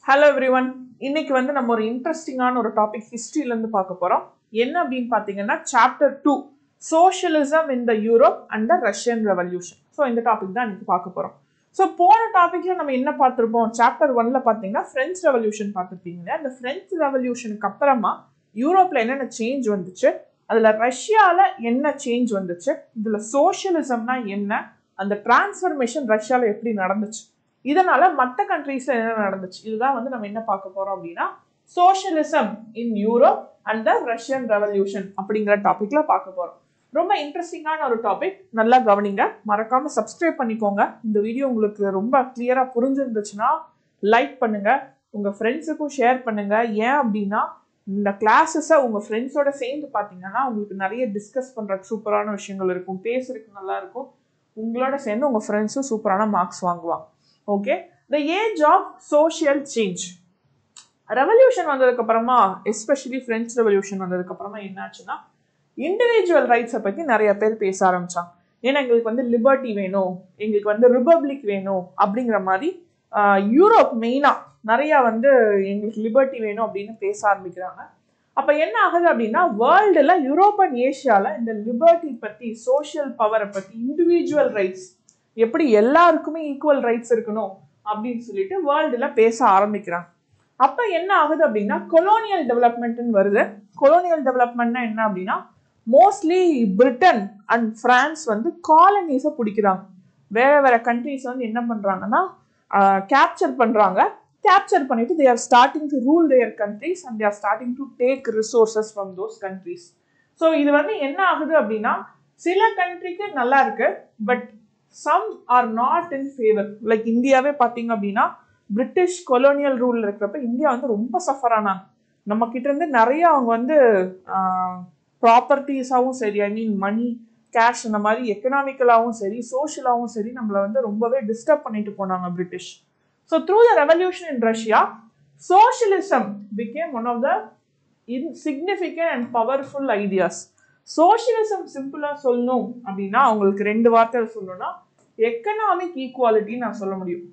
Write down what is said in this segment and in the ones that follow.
Hello everyone இன்னைக்கு வந்து நம்ம ஒரு இன்ட்ரெஸ்டிங்கான ஒரு டாபிக் ஹிஸ்ட்ரியிலேருந்து பார்க்க போகிறோம் என்ன அப்படின்னு பார்த்தீங்கன்னா chapter two socialism in the Europe and the Russian revolution so இந்த டாபிக் தான் இன்னைக்கு பார்க்க போகிறோம் ஸோ போன டாப்பிக்கில் நம்ம என்ன பார்த்துருப்போம் சாப்டர் ஒன்ல பார்த்தீங்கன்னா ஃப்ரெஞ்ச் ரெவல்யூஷன் பார்த்துருப்பீங்க அந்த ஃப்ரெஞ்ச் ரெவல்யூஷனுக்கு அப்புறமா யூரோப்பில் என்னென்ன சேஞ்ச் வந்துச்சு அதில் ரஷ்யாவில் என்ன சேஞ்ச் வந்துச்சு இதில் சோஷியலிசம்னா என்ன அந்த டிரான்ஸ்ஃபர்மேஷன் ரஷ்யாவில் எப்படி நடந்துச்சு இதனால மற்ற கண்ட்ரீஸ்ல என்ன நடந்துச்சு இதுதான் வந்து நம்ம என்ன பார்க்க போறோம் அப்படின்னா socialism in Europe and the Russian revolution அப்படிங்கிற டாபிக்ல பார்க்க போறோம் ரொம்ப இன்ட்ரெஸ்டிங்கான ஒரு டாபிக் நல்லா கவனிங்க மறக்காம சப்ஸ்கிரைப் பண்ணிக்கோங்க இந்த வீடியோ உங்களுக்கு ரொம்ப கிளியரா புரிஞ்சிருந்துச்சுன்னா லைக் பண்ணுங்க உங்க ஃப்ரெண்ட்ஸுக்கும் ஷேர் பண்ணுங்க ஏன் அப்படின்னா இந்த கிளாஸஸை உங்க ஃப்ரெண்ட்ஸோட சேர்ந்து பார்த்தீங்கன்னா உங்களுக்கு நிறைய டிஸ்கஸ் பண்றதுக்கு சூப்பரான விஷயங்கள் இருக்கும் பேசுறதுக்கு நல்லா இருக்கும் உங்களோட சேர்ந்து உங்க ஃப்ரெண்ட்ஸும் சூப்பரான மார்க்ஸ் வாங்குவாங்க okay the age of social change revolution வந்ததுக்கு அப்புறமா எஸ்பெஷலி ஃப்ரெஞ்ச் ரெவல்யூஷன் வந்ததுக்கு அப்புறமா என்னாச்சுன்னா இண்டிவிஜுவல் ரைட்ஸை பற்றி நிறைய பேர் பேச ஆரம்பிச்சாங்க ஏன்னா எங்களுக்கு வந்து லிபர்ட்டி வேணும் எங்களுக்கு வந்து ரிபப்ளிக் வேணும் அப்படிங்கிற மாதிரி யூரோப் மெயினாக நிறையா வந்து எங்களுக்கு லிபர்ட்டி வேணும் அப்படின்னு பேச ஆரம்பிக்கிறாங்க அப்போ என்ன ஆகுது அப்படின்னா வேர்ல்டில் யூரோப் அண்ட் ஏஷியாவில் இந்த லிபர்ட்டி பற்றி சோஷியல் பவரை பற்றி இண்டிவிஜுவல் ரைட்ஸ் எப்படி எல்லாருக்குமே ஈக்குவல் ரைட்ஸ் இருக்கணும் அப்படின்னு சொல்லிட்டு வேர்ல்டில் பேச ஆரம்பிக்கிறாங்க அப்போ என்ன ஆகுது அப்படின்னா கொலோனியல் டெவலப்மெண்ட்னு வருது கொலோனியல் டெவலப்மெண்ட்னா என்ன அப்படின்னா மோஸ்ட்லி பிரிட்டன் அண்ட் ஃப்ரான்ஸ் வந்து காலனிஸை பிடிக்கிறாங்க வேற வேற கண்ட்ரிஸ் வந்து என்ன பண்ணுறாங்கன்னா கேப்சர் பண்ணுறாங்க கேப்சர் பண்ணிட்டு they are starting to rule their countries and they are starting to take resources from those countries so இது வந்து என்ன ஆகுது அப்படின்னா சில கண்ட்ரிக்கு நல்லா இருக்கு but some are not in favour like இந்தியாவே பார்த்தீங்க அப்படின்னா பிரிட்டிஷ் கொலோனியல் ரூல் இருக்கிறப்ப இந்தியா வந்து ரொம்ப சஃபர் ஆனாங்க நம்ம கிட்ட இருந்து நிறைய அவங்க வந்து ப்ராப்பர்ட்டிஸாகவும் சரி ஐ மீன் மணி கேஷ் இந்த மாதிரி எக்கனாமிக்கலாகவும் சரி சோஷியலாகவும் சரி நம்மளை வந்து ரொம்பவே டிஸ்டர்ப் பண்ணிட்டு போனாங்க British so through the revolution in Russia socialism became one of the in significant and powerful ideas socialism சிம்பிளாக சொல்லணும் அப்படின்னா அவங்களுக்கு ரெண்டு வார்த்தை சொல்லணும்னா எக்கனாமிக் ஈக்குவாலிட்டி நான் சொல்ல முடியும்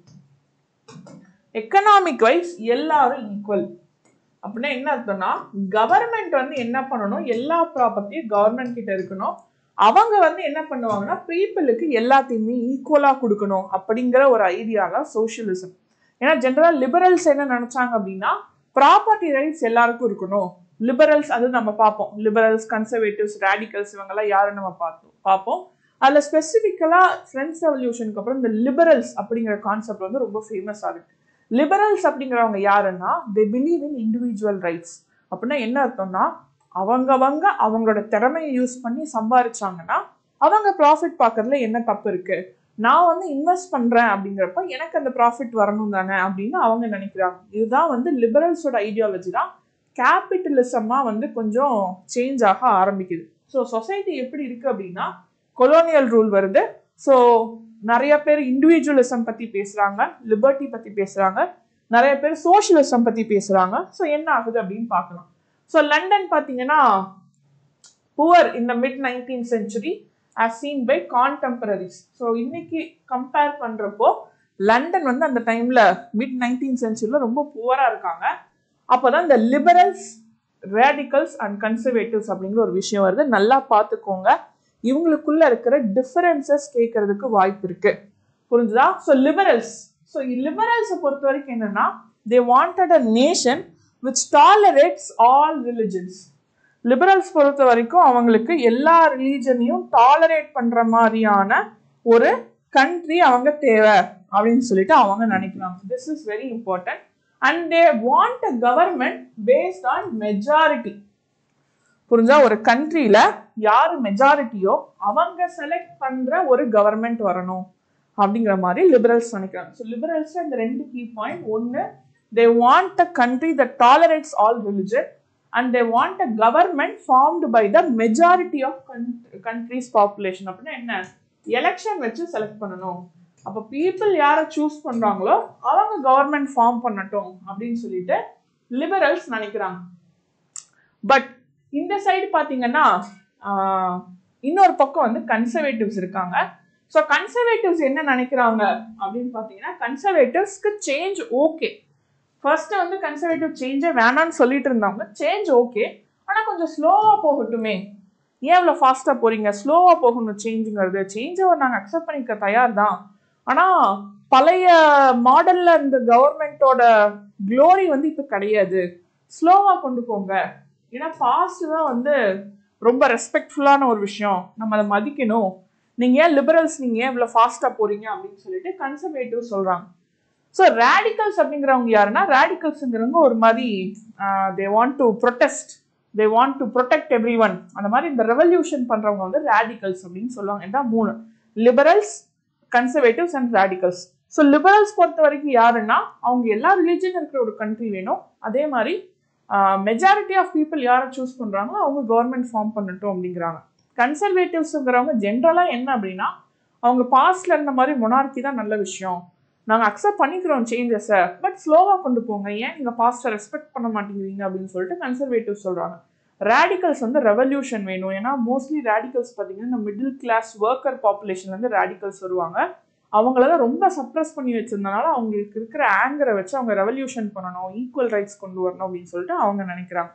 எக்கனாமிக் வைஸ் எல்லாரும் ஈக்குவல் அப்படின்னா என்ன அர்த்தம்னா கவர்மெண்ட் வந்து என்ன பண்ணணும் எல்லா ப்ராப்பர்ட்டியும் கவர்மெண்ட் கிட்ட இருக்கணும் அவங்க வந்து என்ன பண்ணுவாங்கன்னா பீப்புளுக்கு எல்லாத்தையுமே ஈக்குவலாக கொடுக்கணும் அப்படிங்கிற ஒரு ஐடியா தான் சோஷியலிசம் ஏன்னா ஜென்ரலாக லிபரல்ஸ் என்ன நினச்சாங்க அப்படின்னா ப்ராப்பர்ட்டி ரைட்ஸ் எல்லாருக்கும் இருக்கணும் லிபரல்ஸ் அது நம்ம பார்ப்போம் லிபரல்ஸ் கன்சர்வேட்டிவ்ஸ் ரேடிக்கல்ஸ் இவங்கெல்லாம் யாரும் நம்ம பார்த்தோம் பார்ப்போம் அதில் ஸ்பெசிஃபிக்கலாக ஃப்ரெண்ட்ஸ் ரெவல்யூஷனுக்கு அப்புறம் இந்த லிபரல்ஸ் அப்படிங்கிற கான்செப்ட் வந்து ரொம்ப ஃபேமஸ் ஆகுது லிபரல்ஸ் அப்படிங்கிறவங்க யாருன்னா they believe in individual rights அப்படின்னா என்ன அர்த்தம்னா அவங்கவங்க அவங்களோட திறமையை யூஸ் பண்ணி சம்பாரிச்சாங்கன்னா அவங்க ப்ராஃபிட் பார்க்கறதுல என்ன தப்பு இருக்கு நான் வந்து இன்வெஸ்ட் பண்றேன் அப்படிங்கிறப்ப எனக்கு அந்த ப்ராஃபிட் வரணும் தானே அப்படின்னு அவங்க நினைக்கிறாங்க இதுதான் வந்து லிபரல்ஸோட ஐடியாலஜி தான் கேபிட்டலிசமாக வந்து கொஞ்சம் சேஞ்ச் ஆக ஆரம்பிக்குது ஸோ சொசைட்டி எப்படி இருக்கு அப்படின்னா கொலோனியல் ரூல் வருது ஸோ நிறைய பேர் இண்டிவிஜுவலிசம் பற்றி பேசுகிறாங்க லிபர்ட்டி பற்றி பேசுகிறாங்க நிறைய பேர் சோஷியலிசம் பற்றி பேசுகிறாங்க ஸோ என்ன ஆகுது அப்படின்னு பார்க்கலாம் ஸோ லண்டன் பார்த்தீங்கன்னா புவர் இந்த mid nineteenth century as seen by contemporaries so இன்னைக்கு கம்பேர் பண்ணுறப்போ லண்டன் வந்து அந்த டைமில் மிட் நைன்டீன் சென்ச்சுரியில் ரொம்ப புவராக இருக்காங்க அப்போ தான் இந்த லிபரல்ஸ் ரேடிக்கல்ஸ் அண்ட் கன்சர்வேட்டிவ்ஸ் அப்படிங்கிற ஒரு விஷயம் வருது நல்லா பார்த்துக்கோங்க இவங்களுக்குள்ள இருக்கிற டிஃபரன்சஸ் கேட்கறதுக்கு வாய்ப்பு இருக்கு புரிஞ்சுதா ஸோ லிபரல்ஸ் ஸோ லிபரல்ஸை பொறுத்த வரைக்கும் என்னன்னா they wanted a nation which tolerates all religions liberals பொறுத்த வரைக்கும் அவங்களுக்கு எல்லா ரிலீஜனையும் டாலரேட் பண்ற மாதிரியான ஒரு கண்ட்ரி அவங்க தேவை அப்படின்னு சொல்லிட்டு அவங்க நினைக்கிறாங்க this is very important and they want a government based on majority புரிஞ்சா ஒரு கண்ட்ரியில யாரு மெஜாரிட்டியோ அவங்க செலக்ட் பண்ற ஒரு கவர்மெண்ட் வரணும் அப்படிங்கிற மாதிரி லிபரல்ஸ் நினைக்கிறாங்க ஸோ லிபரல்ஸ் இந்த ரெண்டு கீ பாயிண்ட் ஒன்று they want a country the tolerates all religion and they want a government formed by the majority of countries population அப்படின்னா என்ன எலெக்ஷன் வச்சு செலக்ட் பண்ணணும் அப்போ பீப்புள் யாரை சூஸ் பண்றாங்களோ அவங்க கவர்மெண்ட் ஃபார்ம் பண்ணட்டும் அப்படின்னு சொல்லிட்டு லிபரல்ஸ் நினைக்கிறாங்க பட் இந்த சைடு பார்த்தீங்கன்னா இன்னொரு பக்கம் வந்து கன்சர்வேட்டிவ்ஸ் இருக்காங்க ஸோ கன்சர்வேட்டிவ்ஸ் என்ன நினைக்கிறாங்க அப்படின்னு பார்த்தீங்கன்னா கன்சர்வேட்டிவ்ஸ்க்கு சேஞ்ச் ஓகே ஃபர்ஸ்ட் வந்து கன்சர்வேட்டிவ் சேஞ்சே வேணாம்னு சொல்லிட்டு இருந்தாங்க சேஞ்ச் ஓகே ஆனால் கொஞ்சம் ஸ்லோவாக போகட்டுமே ஏன் இவ்வளோ ஃபாஸ்ட்டாக போறீங்க ஸ்லோவாக போகணும் சேஞ்சுங்கிறது சேஞ்சை நாங்கள் அக்செப்ட் பண்ணிக்க தயார் தான் ஆனால் பழைய மாடலில் இந்த கவர்மெண்ட்டோட க்ளோரி வந்து இப்போ கிடையாது ஸ்லோவாக கொண்டு போங்க ஏன்னா ஃபாஸ்ட் தான் வந்து ரொம்ப ரெஸ்பெக்ட்ஃபுல்லான ஒரு விஷயம் நம்ம அதை மதிக்கணும் நீங்கள் ஏன் லிபரல்ஸ் நீங்கள் ஏன் இவ்வளோ ஃபாஸ்ட்டாக போறீங்க அப்படின்னு சொல்லிட்டு கன்சர்வேட்டிவ் சொல்கிறாங்க ஸோ ரேடிக்கல்ஸ் அப்படிங்கிறவங்க யாருன்னா ரேடிக்கல்ஸுங்கிறவங்க ஒரு மாதிரி they want to protest they want to protect everyone அந்த மாதிரி இந்த ரெவல்யூஷன் பண்ணுறவங்க வந்து ரேடிக்கல்ஸ் அப்படின்னு சொல்லுவாங்க இதான் மூணு liberals conservatives and radicals so liberals பொறுத்த வரைக்கும் யாருன்னா அவங்க எல்லா ரிலீஜன் இருக்கிற ஒரு கண்ட்ரி வேணும் அதே மாதிரி மெஜாரிட்டி ஆஃப் பீப்புள் யாரை சூஸ் பண்ணுறாங்களோ அவங்க கவர்மெண்ட் ஃபார்ம் பண்ணட்டும் அப்படிங்கிறாங்க கன்சர்வேட்டிவ்ஸுங்கிறவங்க ஜென்ரலாக என்ன அப்படின்னா அவங்க பாஸ்ட்ல இருந்த மாதிரி மொனார்கி தான் நல்ல விஷயம் நாங்கள் அக்செப்ட் பண்ணிக்கிறோம் சேஞ்சஸை பட் ஸ்லோவாக கொண்டு போங்க ஏன் நீங்கள் பாஸ்ட்டை ரெஸ்பெக்ட் பண்ண மாட்டேங்கிறீங்க அப்படின்னு சொல்லிட்டு கன்சர்வேட்டிவ் சொல்கிறாங்க ரேடிக்கல்ஸ் வந்து ரெவல்யூஷன் வேணும் ஏன்னா மோஸ்ட்லி ரேடிக்கல்ஸ் பார்த்தீங்கன்னா இந்த மிடில் கிளாஸ் ஒர்க்கர் பாப்புலேஷன்லேருந்து ரேடிக்கல்ஸ் வருவாங்க அவங்களெல்லாம் ரொம்ப சப்ரஸ் பண்ணி வச்சிருந்தனால அவங்களுக்கு இருக்கிற ஆங்கரை வச்சு அவங்க ரெவல்யூஷன் பண்ணணும் ஈக்குவல் ரைட்ஸ் கொண்டு வரணும் அப்படின்னு சொல்லிட்டு அவங்க நினைக்கிறாங்க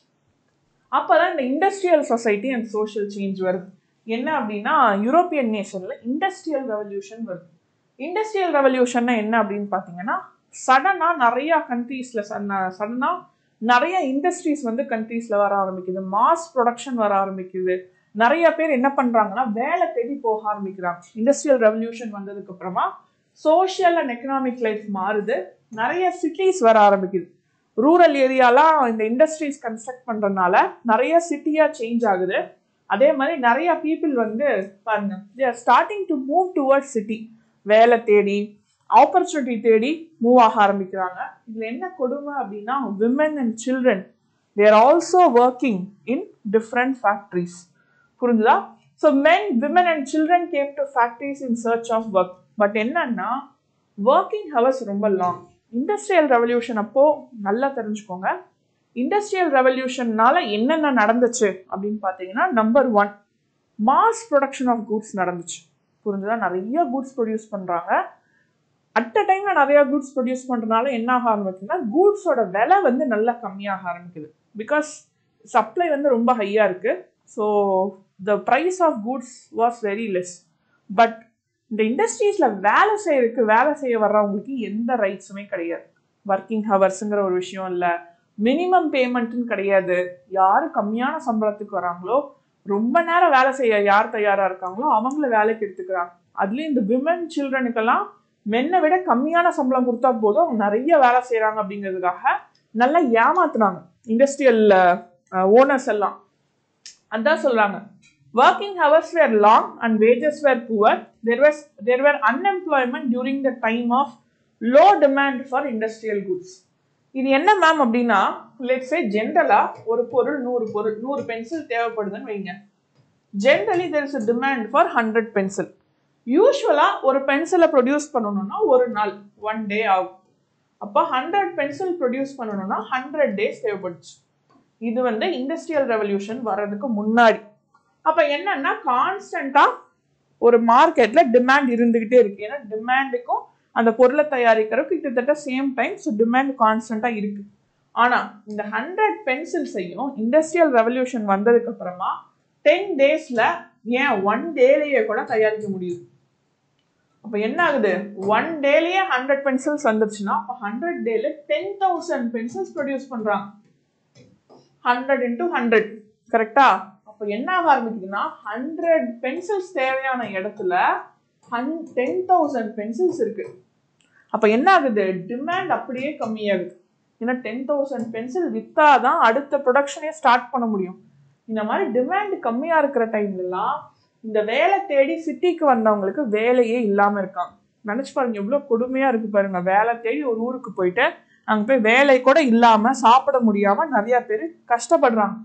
அப்போதான் இந்த industrial society and social change வருது என்ன அப்படின்னா யூரோப்பியன் நேஷன்ல இண்டஸ்ட்ரியல் ரெவல்யூஷன் வருது இண்டஸ்ட்ரியல் ரெவல்யூஷன்னா என்ன அப்படின்னு பார்த்தீங்கன்னா சடனாக நிறைய கண்ட்ரீஸில் சடனாக நிறைய இண்டஸ்ட்ரீஸ் வந்து கண்ட்ரீஸில் வர ஆரம்பிக்குது மாஸ் ப்ரொடக்ஷன் வர ஆரம்பிக்குது நிறைய பேர் என்ன பண்ணுறாங்கன்னா வேலை தேடி போக ஆரம்பிக்கிறாங்க இண்டஸ்ட்ரியல் ரெவல்யூஷன் வந்ததுக்கு அப்புறமா சோஷியல் அண்ட் எக்கனாமிக் லைஃப் மாறுது நிறைய சிட்டிஸ் வர ஆரம்பிக்குது ரூரல் ஏரியாலாம் இந்த இண்டஸ்ட்ரீஸ் கன்ஸ்ட்ரக்ட் பண்ணுறதுனால நிறைய சிட்டியாக சேஞ்ச் ஆகுது அதே மாதிரி நிறைய பீப்புள் வந்து பாருங்க they are starting to move towards city வேலை தேடி ஆப்பர்ச்சுனிட்டி தேடி மூவ் ஆக ஆரம்பிக்கிறாங்க இதில் என்ன கொடுமை அப்படின்னா women and children there also working in different factories புரிஞ்சுதா so men women and children came to factories in search of work but என்னன்னா ஒர்க்கிங் ஹவர்ஸ் ரொம்ப லாங் இண்டஸ்ட்ரியல் ரெவல்யூஷன் அப்போ நல்லா தெரிஞ்சுக்கோங்க இண்டஸ்ட்ரியல் ரெவல்யூஷன்னால என்னென்ன நடந்துச்சு அப்படின்னு பார்த்தீங்கன்னா number one mass production of goods நடந்துச்சு புரிஞ்சுதா நிறைய குட்ஸ் ப்ரொடியூஸ் பண்ணுறாங்க அட் அ டைம்ல நிறைய குட்ஸ் ப்ரொடியூஸ் பண்ணுறதுனால என்ன ஆக ஆரம்பிக்குதுன்னா கூட்ஸோட விலை வந்து நல்லா கம்மியாக ஆரம்பிக்குது பிகாஸ் சப்ளை வந்து ரொம்ப ஹையாக இருக்கு so the price of goods was very less but இந்த இண்டஸ்ட்ரீஸில் வேலை செய்யறதுக்கு வேலை செய்ய வர்றவங்களுக்கு எந்த ரைட்ஸுமே கிடையாது ஒர்க்கிங் ஹவர்ஸுங்கிற ஒரு விஷயம் இல்லை மினிமம் பேமெண்ட்டுன்னு கிடையாது யார் கம்மியான சம்பளத்துக்கு வராங்களோ ரொம்ப நேரம் வேலை செய்ய யார் தயாராக இருக்காங்களோ அவங்கள வேலைக்கு எடுத்துக்கிறாங்க அதுலேயும் இந்த விமன் சில்ட்ரனுக்கெல்லாம் மென்னை விட கம்மியான சம்பளம் கொடுத்தா போதும் அவங்க நிறைய வேலை செய்கிறாங்க அப்படிங்கிறதுக்காக நல்லா ஏமாத்துனாங்க இண்டஸ்ட்ரியல் ஓனர்ஸ் எல்லாம் அதான் சொல்கிறாங்க working hours were long and wages were poor there was there were unemployment during the time of low demand for industrial goods இது என்ன மேம் அப்படின்னா லெட்ஸே ஜென்ரலாக ஒரு பொருள் நூறு பொருள் நூறு பென்சில் தேவைப்படுதுன்னு வைங்க generally there is demand for hundred pencil யூஸ்வலாக ஒரு பென்சிலை ப்ரொடியூஸ் பண்ணணும்னா ஒரு நாள் ஒன் டே ஆகும் அப்போ ஹண்ட்ரட் பென்சில் ப்ரொடியூஸ் பண்ணணும்னா ஹண்ட்ரட் டேஸ் தேவைப்படுச்சு இது வந்து இண்டஸ்ட்ரியல் ரெவல்யூஷன் வர்றதுக்கு முன்னாடி அப்போ என்னன்னா கான்ஸ்டண்ட்டாக ஒரு மார்க்கெட்டில் டிமாண்ட் இருந்துக்கிட்டே இருக்கு ஏன்னா டிமாண்டுக்கும் அந்த பொருளை தயாரிக்கிறதுக்கு கிட்டத்தட்ட சேம் டைம் ஸோ டிமாண்ட் கான்ஸ்டண்ட்டாக இருக்கு ஆனால் இந்த ஹண்ட்ரட் பென்சில்ஸையும் இண்டஸ்ட்ரியல் ரெவல்யூஷன் வந்ததுக்கு அப்புறமா டென் டேஸில் ஏன் ஒன் டேலேயே கூட தயாரிக்க முடியுது அப்போ என்ன ஆகுது ஒன் டேலேயே ஹண்ட்ரட் பென்சில்ஸ் வந்துருச்சுன்னா அப்போ ஹண்ட்ரட் டேல டென் தௌசண்ட் பென்சில்ஸ் ப்ரொடியூஸ் பண்ணுறாங்க ஹண்ட்ரட் இன்டூ ஹண்ட்ரட் கரெக்டா அப்போ என்ன ஆக ஆரம்பிக்குதுன்னா ஹண்ட்ரட் பென்சில்ஸ் தேவையான இடத்துல ஹன் டென் தௌசண்ட் பென்சில்ஸ் இருக்கு அப்போ என்ன ஆகுது டிமாண்ட் அப்படியே கம்மியாகுது ஏன்னா டென் தௌசண்ட் பென்சில் விற்றா தான் அடுத்த ப்ரொடக்ஷனே ஸ்டார்ட் பண்ண முடியும் இந்த மாதிரி டிமாண்ட் கம்மியாக இருக்கிற டைம்லலாம் இந்த வேலை தேடி சிட்டிக்கு வந்தவங்களுக்கு வேலையே இல்லாமல் இருக்காங்க நினச்சி பாருங்க எவ்வளோ கொடுமையாக இருக்குது பாருங்க வேலை தேடி ஒரு ஊருக்கு போயிட்டு அங்கே போய் வேலை கூட இல்லாமல் சாப்பிட முடியாமல் நிறையா பேர் கஷ்டப்படுறாங்க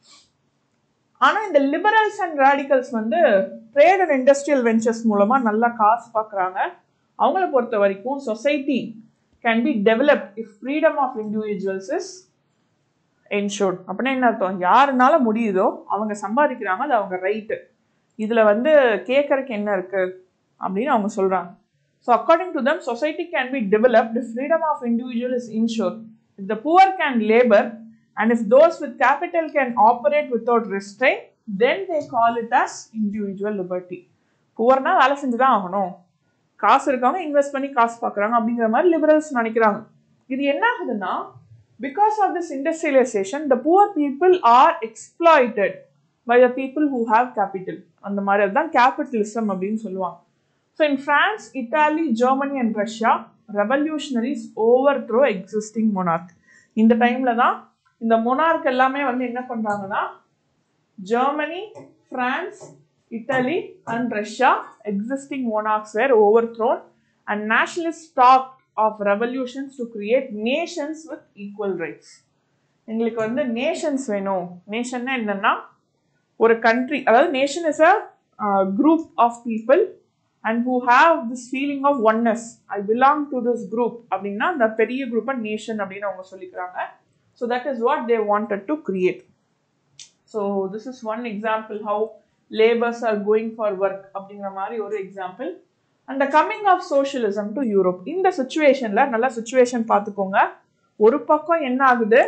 ஆனால் இந்த லிபரல்ஸ் அண்ட் ரேடிக்கல்ஸ் வந்து ட்ரேட் அண்ட் இண்டஸ்ட்ரியல் வெஞ்சர்ஸ் மூலமாக நல்லா காசு பார்க்குறாங்க அவங்கள பொறுத்த வரைக்கும் society can be developed if freedom of individuals is ensured அப்படின்னா என்ன அர்த்தம் யாருனால முடியுதோ அவங்க சம்பாதிக்கிறாங்க அது அவங்க ரைட்டு இதில் வந்து கேட்கறக்கு என்ன இருக்குது அப்படின்னு அவங்க சொல்கிறாங்க so according to them society can be developed freedom of individual is ensure if the poor can labour and if those with capital can operate without restrain then they call it as individual liberty புவர்னா வேலை செஞ்சு தான் ஆகணும் காசு இருக்கவங்க invest பண்ணி காசு பார்க்குறாங்க அப்படிங்கிற மாதிரி லிபரல்ஸ் நினைக்கிறாங்க இது என்ன ஆகுதுன்னா because of this industrialisation the poor people are exploited by the people who have capital அந்த மாதிரி அதுதான் கேபிட்டலிசம் அப்படின்னு சொல்லுவாங்க so in France Italy Germany and Russia revolutionaries overthrow existing monarch இந்த டைமில் தான் இந்த மொனார்க் எல்லாமே வந்து என்ன பண்ணுறாங்கன்னா Germany France Italy and Russia, existing monarchs were overthrown and nationalists talked of revolutions to create nations with equal rights. எங்களுக்கு வந்து நேஷன்ஸ் வேணும் நேஷன்னா என்னன்னா ஒரு கண்ட்ரி அதாவது nation is a group of people and who have this feeling of oneness I belong to this group அப்படின்னா அந்த பெரிய குரூப்பை நேஷன் அப்படின்னு அவங்க சொல்லிக்கிறாங்க so that is what they wanted to create so this is one example how labours are going for work அப்படிங்கிற மாதிரி ஒரு example and the coming of socialism to Europe இந்த சுச்சுவேஷனில் நல்லா சுச்சுவேஷன் பார்த்துக்கோங்க ஒரு பக்கம் என்ன ஆகுது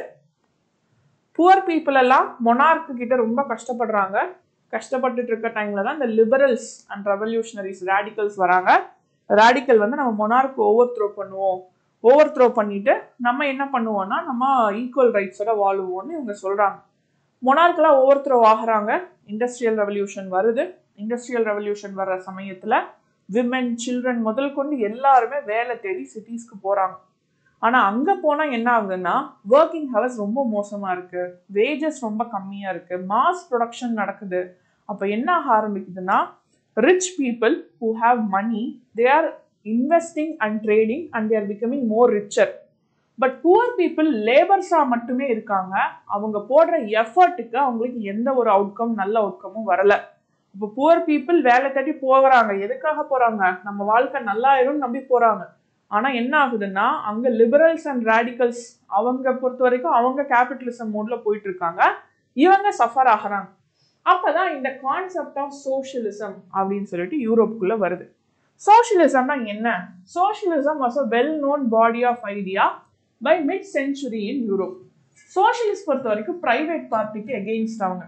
புவர் பீப்புள் எல்லாம் மொனார்க்கு கிட்ட ரொம்ப கஷ்டப்படுறாங்க கஷ்டப்பட்டுட்டு இருக்க டைம்ல தான் இந்த லிபரல்ஸ் அண்ட் ரெவல்யூஷனரிஸ் ரேடிக்கல்ஸ் வராங்க ரேடிக்கல் வந்து நம்ம மொனார்க் ஓவர் த்ரோ பண்ணுவோம் ஓவர் த்ரோ பண்ணிட்டு நம்ம என்ன பண்ணுவோம்னா நம்ம ஈக்குவல் ரைட்ஸோட வாழுவோம்னு இவங்க சொல்றாங்க மொனார்க்கெல்லாம் ஓவர் த்ரோ ஆகுறாங்க இண்டஸ்ட்ரியல் ரெவல்யூஷன் வருது இண்டஸ்ட்ரியல் ரெவல்யூஷன் வர்ற சமயத்தில் விமென் சில்ட்ரன் முதல் கொண்டு எல்லாருமே வேலை தேடி சிட்டிஸ்க்கு போகிறாங்க ஆனால் அங்கே போனால் என்ன ஆகுதுன்னா ஒர்க்கிங் ஹவர்ஸ் ரொம்ப மோசமாக இருக்குது வேஜஸ் ரொம்ப கம்மியாக இருக்குது மாஸ் ப்ரொடக்ஷன் நடக்குது அப்போ என்ன ஆக ஆரம்பிக்குதுன்னா rich people who have money they are investing and trading and they are becoming more richer but poor people லேபர்ஸாக மட்டுமே இருக்காங்க அவங்க போடுற எஃபர்ட்டுக்கு அவங்களுக்கு எந்த ஒரு அவுட்கம் நல்ல அவுட்கமும் வரல இப்போ புவர் பீப்புள் வேலை தேடி போகிறாங்க எதுக்காக போகிறாங்க நம்ம வாழ்க்கை நல்லாயிரும் நம்பி போகிறாங்க ஆனால் என்ன ஆகுதுன்னா அங்கே லிபரல்ஸ் அண்ட் ரேடிக்கல்ஸ் அவங்க பொறுத்த வரைக்கும் அவங்க கேபிட்டலிசம் மோடில் போயிட்டு இருக்காங்க இவங்க சஃபர் ஆகிறாங்க அப்பதான் இந்த கான்செப்ட் ஆஃப் சோஷியலிசம் அப்படின்னு சொல்லிட்டு யூரோப்புக்குள்ள வருது சோஷியலிசம்னா என்ன socialism was a well known body of idea by mid century in Europe socialist பொறுத்த வரைக்கும் பிரைவேட் பார்ட்டிக்கு எகெயின்ஸ்ட் அவங்க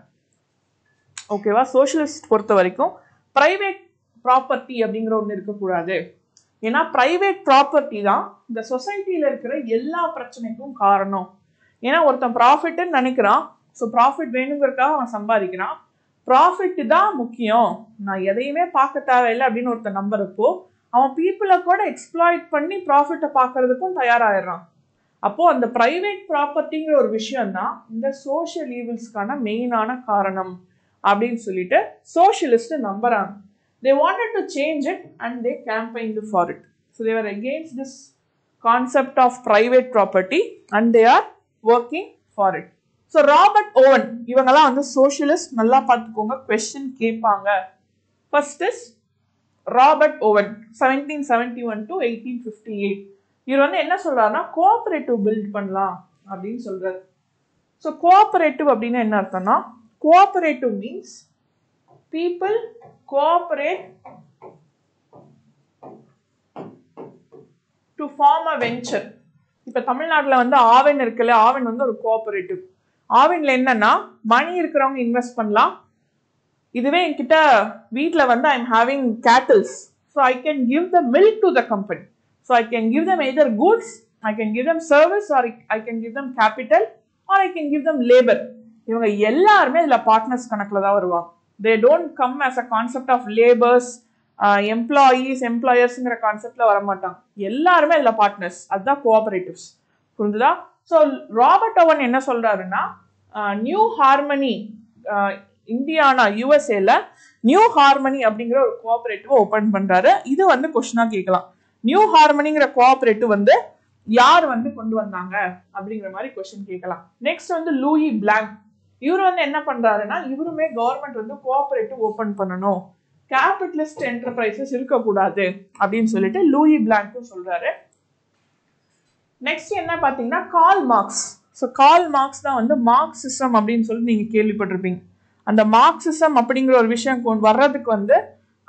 ஓகேவா சோஷியலிஸ்ட் பொறுத்த வரைக்கும் பிரைவேட் ப்ராப்பர்ட்டி அப்படிங்கிற ஒன்று இருக்கக்கூடாது ஏன்னா பிரைவேட் ப்ராப்பர்ட்டி தான் இந்த சொசைட்டியில் இருக்கிற எல்லா பிரச்சனைக்கும் காரணம் ஏன்னா ஒருத்தன் ப்ராஃபிட்னு நினைக்கிறான் ஸோ ப்ராஃபிட் வேணுங்கிறதுக்காக அவன் சம்பாதிக்கிறான் ப்ராஃபிட் தான் முக்கியம் நான் எதையுமே பார்க்க தேவையில்லை அப்படின்னு ஒருத்தன் நம்புறப்போ அவன் பீப்புளை கூட எக்ஸ்ப்ளாய்ட் பண்ணி ப்ராஃபிட்டை பார்க்கறதுக்கும் தயாராகிடுறான் அப்போ அந்த பிரைவேட் ப்ராப்பர்ட்டிங்கிற ஒரு விஷயம் தான் இந்த சோஷியல் ஈவில்ஸ்க்கான மெயினான காரணம் அப்படின்னு சொல்லிட்டு சோஷியலிஸ்ட் நம்புறாங்க they wanted to change it and they campaign for it so they were against this concept of private property and they are working for it so Robert Owen இவங்கெல்லாம் வந்து சோஷியலிஸ்ட் நல்லா பார்த்துக்கோங்க கொஸ்டின் கேட்பாங்க first is Robert Owen seventeen seventy one to eighteen fifty eight இவர் வந்து என்ன சொல்றாருன்னா cooperative build பண்ணலாம் அப்படின்னு சொல்றாரு ஸோ கோஆபரேட்டிவ் அப்படின்னு என்ன அர்த்தம்னா cooperative means people cooperate to form a venture இப்போ தமிழ்நாட்டில் வந்து ஆவன் இருக்குல்ல ஆவன் வந்து ஒரு கோஆபரேட்டிவ் ஆவின்ல என்னன்னா மணி இருக்கிறவங்க இன்வெஸ்ட் பண்ணலாம் இதுவே என்கிட்ட வீட்டில் வந்து I am having cattles so I can give the milk to the company so I can give them either goods I can give them service or I can give them capital or I can give them labour இவங்க எல்லாருமே இதில் partners கணக்கில் தான் வருவாங்க they don't come as a concept of labours employees எம்ப்ளாயர்ஸுங்கிற கான்செப்டில் வரமாட்டாங்க எல்லாருமே இதில் பார்ட்னர்ஸ் அதுதான் கோஆபரேட்டிவ்ஸ் புரிஞ்சுதா ஸோ ராபர்ட் ஓவன் என்ன சொல்றாருன்னா நியூ ஹார்மனி இந்தியானா யூஎஸ்ஏல நியூ ஹார்மனி அப்படிங்கிற ஒரு கோஆபரேட்டிவ் ஓப்பன் பண்றாரு இது வந்து கொஸ்டினா கேட்கலாம் நியூ ஹார்மனிங்கிற கோஆபரேட்டிவ் வந்து யார் வந்து கொண்டு வந்தாங்க அப்படிங்கிற மாதிரி கொஸ்டின் கேட்கலாம் நெக்ஸ்ட் வந்து லூயி பிளாங்க் இவர் வந்து என்ன பண்றாருன்னா இவருமே கவர்மெண்ட் வந்து கோஆபரேட்டிவ் ஓப்பன் பண்ணணும் கேபிட்டலிஸ்ட் என்டர்பிரைசஸ் இருக்கக்கூடாது அப்படின்னு சொல்லிட்டு லூயி பிளாங்க்கும் சொல்றாரு நெக்ஸ்ட் என்ன பார்த்தீங்கன்னா Karl Marx so Karl Marx தான் வந்து மார்க்சிசம் அப்படின்னு சொல்லி நீங்கள் கேள்விப்பட்டிருப்பீங்க அந்த மார்க்சிசம் அப்படிங்கிற ஒரு விஷயம் கொண்டு வர்றதுக்கு வந்து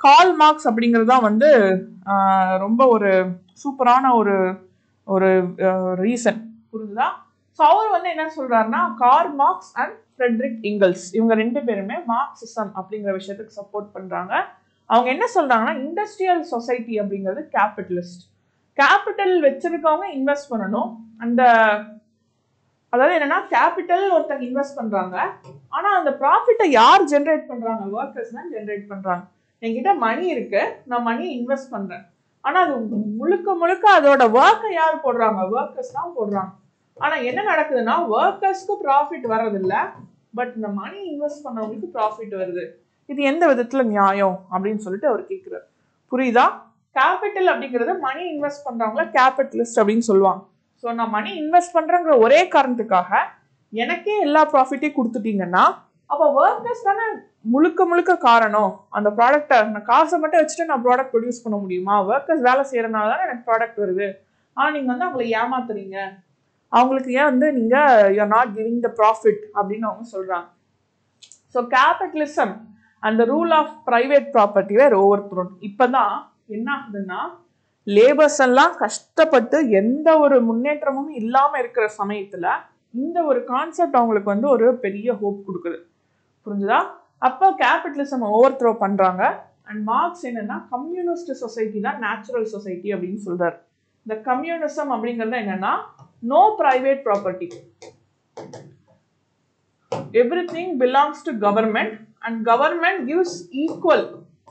கால் மார்க்ஸ் அப்படிங்கிறது தான் வந்து ஆஹ், ரொம்ப ஒரு சூப்பரான ஒரு ஒரு ரீசன் புரிஞ்சுதா ஸோ அவர் வந்து என்ன சொல்றாருன்னா Karl Marx and Friedrich Engels இவங்க ரெண்டு பேருமே மார்க்சிசம் அப்படிங்கிற விஷயத்துக்கு சப்போர்ட் பண்றாங்க அவங்க என்ன சொல்றாங்கன்னா இண்டஸ்ட்ரியல் சொசைட்டி அப்படிங்கிறது கேபிட்டலிஸ்ட் கேபிட்டல் வச்சிருக்கவங்க இன்வெஸ்ட் பண்ணணும் அந்த அதாவது என்னன்னா கேபிட்டல் ஒருத்தங்க இன்வெஸ்ட் பண்றாங்க ஆனா அந்த ப்ராஃபிட்டை யார் ஜென்ரேட் பண்றாங்க ஒர்க்கர்ஸ் தான் ஜென்ரேட் பண்றாங்க என்கிட்ட மணி இருக்கு நான் மணி இன்வெஸ்ட் பண்றேன் ஆனா அது முழுக்க முழுக்க அதோட ஒர்க்கை யார் போடுறாங்க ஒர்க்கர்ஸ் தான் போடுறாங்க ஆனா என்ன நடக்குதுன்னா ஒர்க்கர்ஸ்க்கு ப்ராஃபிட் வர்றதில்ல பட் இந்த மணி இன்வெஸ்ட் பண்ணவங்களுக்கு ப்ராஃபிட் வருது இது எந்த விதத்துல நியாயம் அப்படின்னு சொல்லிட்டு அவர் கேட்கிறார் புரியுதா கேபிட்டல் அப்படிங்கிறது மணி இன்வெஸ்ட் பண்றவங்கள கேபிட்டலிஸ்ட் அப்படின்னு சொல்லுவாங்க ஸோ நான் மணி இன்வெஸ்ட் பண்றேங்கிற ஒரே காரணத்துக்காக எனக்கே எல்லா ப்ராஃபிட்டையும் கொடுத்துட்டீங்கன்னா அப்போ ஒர்க்கர்ஸ் தானே முழுக்க முழுக்க காரணம் அந்த ப்ராடக்ட்டை நான் காசை மட்டும் வச்சுட்டு நான் ப்ராடக்ட் ப்ரொடியூஸ் பண்ண முடியுமா ஒர்க்கர்ஸ் வேலை செய்யறதுனால தானே எனக்கு ப்ராடக்ட் வருது ஆனால் நீங்கள் வந்து அவங்களை ஏமாத்துறீங்க அவங்களுக்கு ஏன் வந்து நீங்கள் you are not giving the profit அப்படின்னு அவங்க சொல்கிறாங்க ஸோ கேபிட்டலிசம் அந்த rule of private property were overthrown இப்போ தான் என்ன ஆகுதுன்னா லேபர்ஸ் எல்லாம் கஷ்டப்பட்டு எந்த ஒரு முன்னேற்றமும் இல்லாமல் இருக்கிற சமயத்தில் இந்த ஒரு கான்செப்ட் அவங்களுக்கு வந்து ஒரு பெரிய ஹோப் கொடுக்குது புரிஞ்சுதா அப்போ கேபிட்டலிசம் ஓவர் த்ரோ பண்ணுறாங்க அண்ட் மார்க்ஸ் என்னன்னா கம்யூனிஸ்ட் சொசைட்டி தான் நேச்சுரல் சொசைட்டி அப்படின்னு சொல்றாரு இந்த கம்யூனிசம் அப்படிங்கிறது என்னன்னா no private property everything belongs to government and government gives equal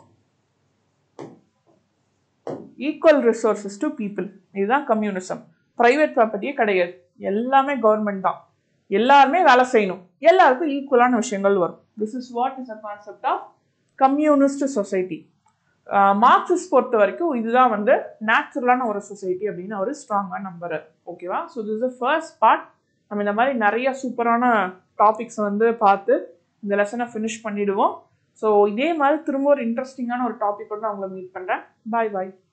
equal resources to people இதுதான் கம்யூனிசம் ப்ரைவேட் ப்ராப்பர்ட்டியே கிடையாது எல்லாமே கவர்மெண்ட் தான் எல்லாருமே வேலை செய்யணும் எல்லாருக்கும் ஈக்குவலான விஷயங்கள் வரும் this is what is a concept of communist society Marxist பொறுத்த வரைக்கும் இதுதான் வந்து நேச்சுரலான ஒரு சொசைட்டி அப்படின்னு அவர் ஸ்ட்ராங்காக நம்புறார் ஓகேவா so this is first part நம்ம இந்த மாதிரி நிறைய சூப்பரான டாபிக்ஸ் வந்து பார்த்து இந்த லெசனை ஃபினிஷ் பண்ணிடுவோம் ஸோ இதே மாதிரி திரும்ப ஒரு இன்ட்ரெஸ்டிங்கான ஒரு டாபிக் வந்து நான் உங்களை மீட் பண்ணுறேன் பாய் பாய்